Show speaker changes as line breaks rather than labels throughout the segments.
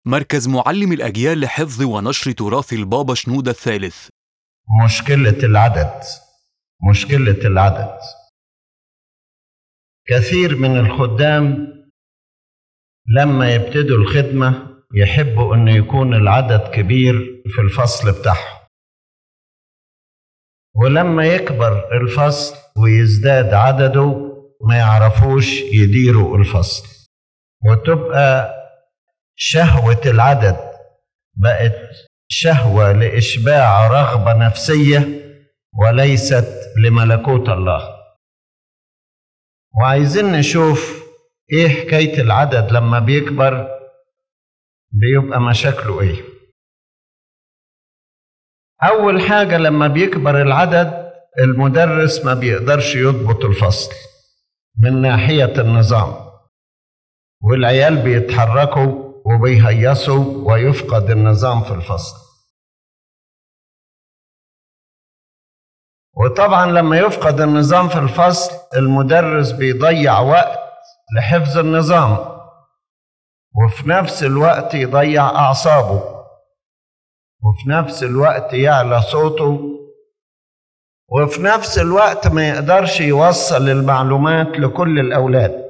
مركز معلم الأجيال لحفظ ونشر تراث البابا شنودة الثالث
مشكلة العدد مشكلة العدد كثير من الخدام لما يبتدوا الخدمة يحبوا أن يكون العدد كبير في الفصل بتاعهم ولما يكبر الفصل ويزداد عدده ما يعرفوش يديروا الفصل وتبقى شهوة العدد بقت شهوة لإشباع رغبة نفسية وليست لملكوت الله وعايزين نشوف ايه حكاية العدد لما بيكبر بيبقى مشاكله ايه اول حاجة لما بيكبر العدد المدرس ما بيقدرش يضبط الفصل من ناحية النظام والعيال بيتحركوا وبيهيصوا ويفقد النظام في الفصل وطبعا لما يفقد النظام في الفصل المدرس بيضيع وقت لحفظ النظام وفي نفس الوقت يضيع أعصابه وفي نفس الوقت يعلى صوته وفي نفس الوقت ما يقدرش يوصل المعلومات لكل الأولاد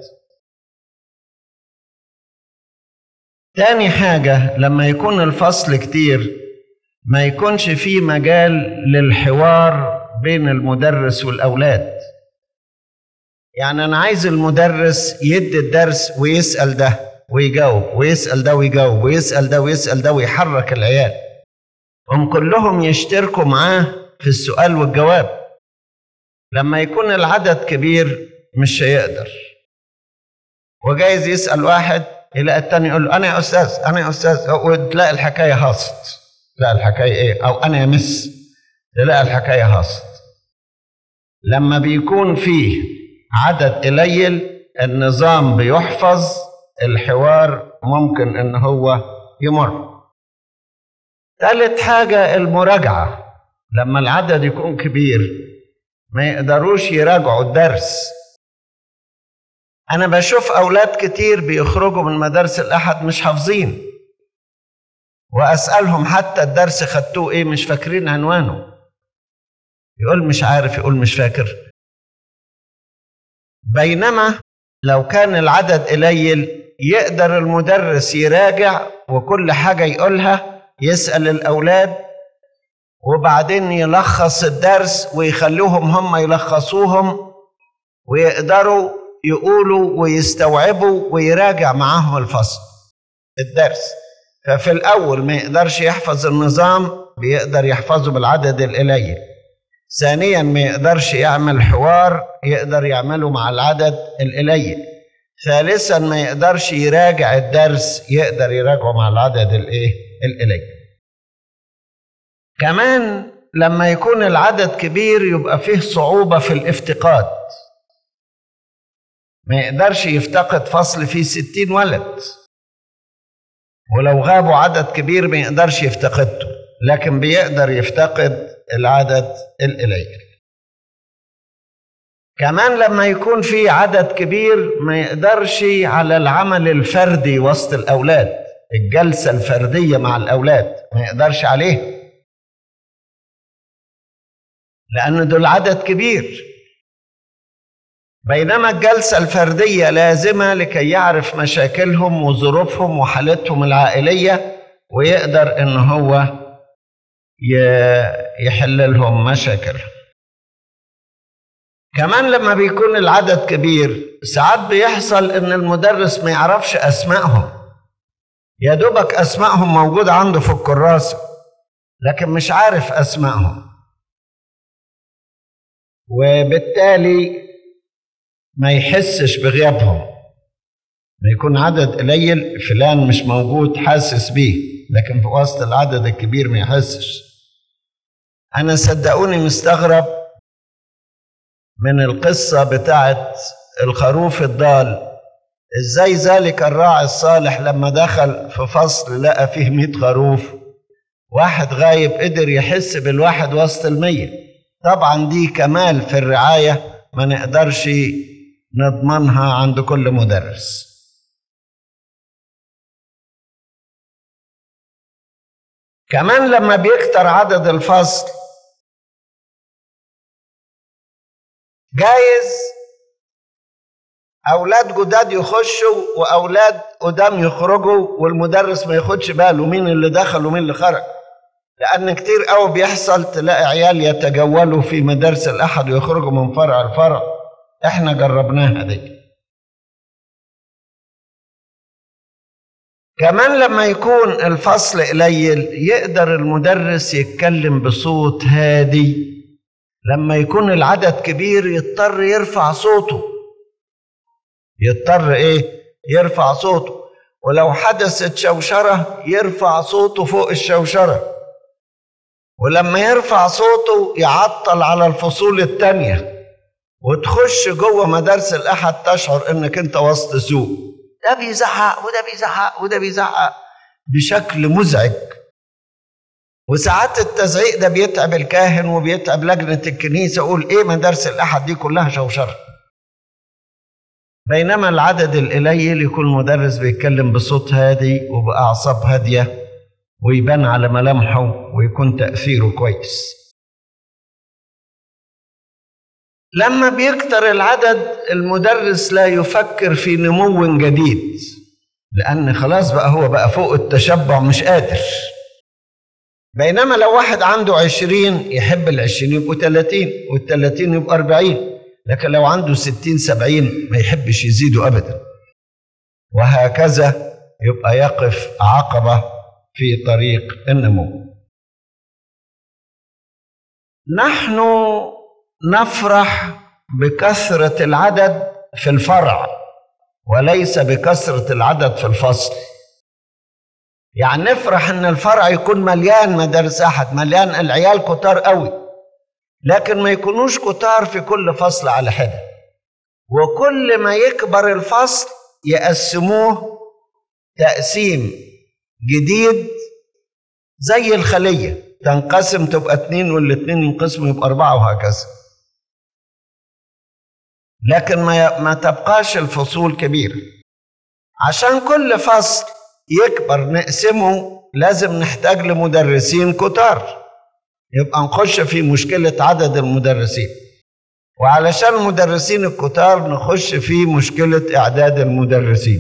تاني حاجة لما يكون الفصل كتير ما يكونش فيه مجال للحوار بين المدرس والأولاد يعني أنا عايز المدرس يدي الدرس ويسأل ده ويجاوب ويسأل ده ويجاوب ويسأل ده ويسأل ده ويحرك العيال هم كلهم يشتركوا معاه في السؤال والجواب لما يكون العدد كبير مش هيقدر وجايز يسأل واحد يلاقي التاني يقول له أنا يا أستاذ أنا يا أستاذ وتلاقي الحكاية هاصت تلاقي الحكاية إيه أو أنا يا مس تلاقي الحكاية هاصت لما بيكون فيه عدد قليل النظام بيحفظ الحوار ممكن ان هو يمر ثالث حاجة المراجعة لما العدد يكون كبير ما يقدروش يراجعوا الدرس أنا بشوف أولاد كتير بيخرجوا من مدارس الأحد مش حافظين وأسألهم حتى الدرس خدتوه إيه مش فاكرين عنوانه يقول مش عارف يقول مش فاكر بينما لو كان العدد قليل يقدر المدرس يراجع وكل حاجة يقولها يسأل الأولاد وبعدين يلخص الدرس ويخلوهم هم يلخصوهم ويقدروا يقولوا ويستوعبوا ويراجع معاهم الفصل الدرس ففي الأول ما يقدرش يحفظ النظام بيقدر يحفظه بالعدد القليل ثانيا ما يقدرش يعمل حوار يقدر يعمله مع العدد القليل ثالثا ما يقدرش يراجع الدرس يقدر يراجعه مع العدد الايه القليل كمان لما يكون العدد كبير يبقى فيه صعوبة في الافتقاد ما يقدرش يفتقد فصل فيه ستين ولد ولو غابوا عدد كبير ما يقدرش يفتقده لكن بيقدر يفتقد العدد القليل كمان لما يكون في عدد كبير ما يقدرش على العمل الفردي وسط الأولاد الجلسة الفردية مع الأولاد ما يقدرش عليه لأن دول عدد كبير بينما الجلسة الفردية لازمة لكي يعرف مشاكلهم وظروفهم وحالتهم العائلية ويقدر إن هو يحل لهم مشاكل كمان لما بيكون العدد كبير ساعات بيحصل ان المدرس ما يعرفش اسمائهم يا دوبك اسمائهم موجوده عنده في الكراسه لكن مش عارف اسمائهم وبالتالي ما يحسش بغيابهم ما يكون عدد قليل فلان مش موجود حاسس بيه لكن في وسط العدد الكبير ما يحسش أنا صدقوني مستغرب من القصة بتاعت الخروف الضال ازاي ذلك الراعي الصالح لما دخل في فصل لقى فيه مئة خروف واحد غايب قدر يحس بالواحد وسط المية طبعا دي كمال في الرعاية ما نقدرش نضمنها عند كل مدرس كمان لما بيكتر عدد الفصل جايز اولاد جداد يخشوا واولاد قدام يخرجوا والمدرس ما ياخدش باله مين اللي دخل ومين اللي خرج لان كتير قوي بيحصل تلاقي عيال يتجولوا في مدارس الاحد ويخرجوا من فرع لفرع احنا جربناها دي كمان لما يكون الفصل قليل يقدر المدرس يتكلم بصوت هادي لما يكون العدد كبير يضطر يرفع صوته يضطر ايه يرفع صوته ولو حدثت شوشرة يرفع صوته فوق الشوشرة ولما يرفع صوته يعطل على الفصول التانية وتخش جوه مدارس الأحد تشعر إنك أنت وسط سوق ده بيزعق وده بيزعق وده بيزعق بشكل مزعج وساعات التزعيق ده بيتعب الكاهن وبيتعب لجنة الكنيسة يقول إيه مدارس الأحد دي كلها شوشرة بينما العدد القليل يكون المدرس بيتكلم بصوت هادي وبأعصاب هادية ويبان على ملامحه ويكون تأثيره كويس لما بيكتر العدد المدرس لا يفكر في نمو جديد لأن خلاص بقى هو بقى فوق التشبع مش قادر بينما لو واحد عنده عشرين يحب العشرين يبقوا تلاتين والتلاتين يبقوا أربعين لكن لو عنده ستين سبعين ما يحبش يزيدوا أبدا وهكذا يبقى يقف عقبة في طريق النمو نحن نفرح بكثرة العدد في الفرع وليس بكثرة العدد في الفصل يعني نفرح ان الفرع يكون مليان مدارس احد مليان العيال كتار قوي لكن ما يكونوش كتار في كل فصل على حده وكل ما يكبر الفصل يقسموه تقسيم جديد زي الخلية تنقسم تبقى اتنين والاتنين ينقسموا يبقى أربعة وهكذا لكن ما ما تبقاش الفصول كبيرة عشان كل فصل يكبر نقسمه لازم نحتاج لمدرسين كتار يبقى نخش في مشكلة عدد المدرسين وعلشان المدرسين الكتار نخش في مشكلة إعداد المدرسين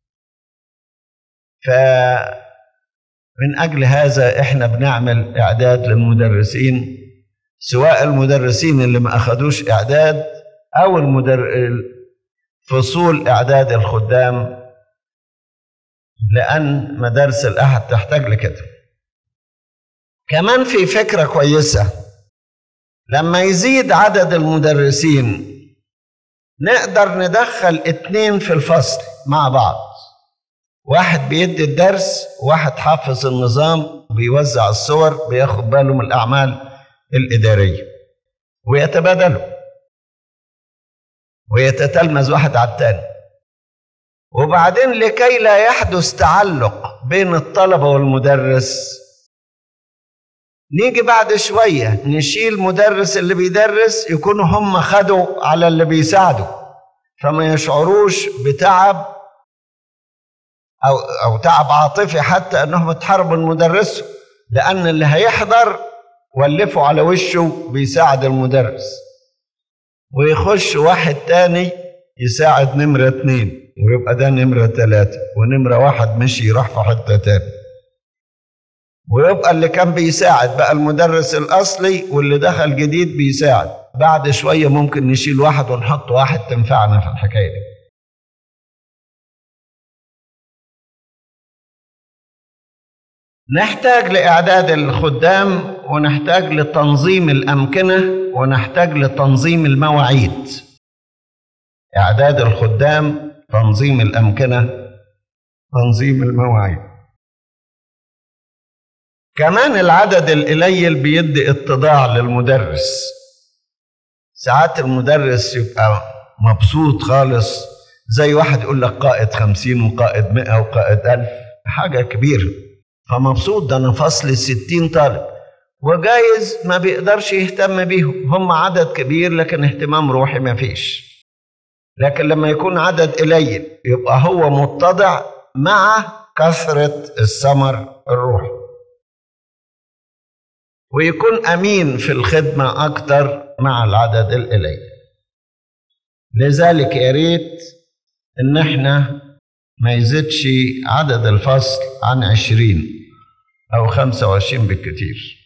ف من أجل هذا إحنا بنعمل إعداد للمدرسين سواء المدرسين اللي ما أخدوش إعداد أو المدر... فصول إعداد الخدام لأن مدارس الأحد تحتاج لكده كمان في فكرة كويسة لما يزيد عدد المدرسين نقدر ندخل اتنين في الفصل مع بعض واحد بيدي الدرس واحد حافظ النظام بيوزع الصور بياخد باله من الأعمال الإدارية ويتبادلوا ويتتلمذ واحد على التاني وبعدين لكي لا يحدث تعلق بين الطلبة والمدرس نيجي بعد شوية نشيل مدرس اللي بيدرس يكونوا هم خدوا على اللي بيساعدوا فما يشعروش بتعب أو أو تعب عاطفي حتى إنهم اتحرموا من مدرسه لأن اللي هيحضر ولفوا على وشه بيساعد المدرس ويخش واحد تاني يساعد نمرة اتنين ويبقى ده نمرة تلاتة ونمرة واحد مشي يروح في حتة تاني ويبقى اللي كان بيساعد بقى المدرس الأصلي واللي دخل جديد بيساعد بعد شوية ممكن نشيل واحد ونحط واحد تنفعنا في الحكاية دي نحتاج لإعداد الخدام ونحتاج لتنظيم الأمكنة ونحتاج لتنظيم المواعيد إعداد الخدام تنظيم الأمكنة تنظيم المواعيد كمان العدد القليل بيدي اتضاع للمدرس ساعات المدرس يبقى مبسوط خالص زي واحد يقول لك قائد خمسين وقائد مئة وقائد ألف حاجة كبيرة فمبسوط ده أنا فصل ستين طالب وجايز ما بيقدرش يهتم بيهم هم عدد كبير لكن اهتمام روحي ما فيش لكن لما يكون عدد قليل يبقى هو متضع مع كثرة الثمر الروحي ويكون أمين في الخدمة أكتر مع العدد القليل لذلك يا ريت إن إحنا ما يزيدش عدد الفصل عن عشرين أو خمسة وعشرين بالكتير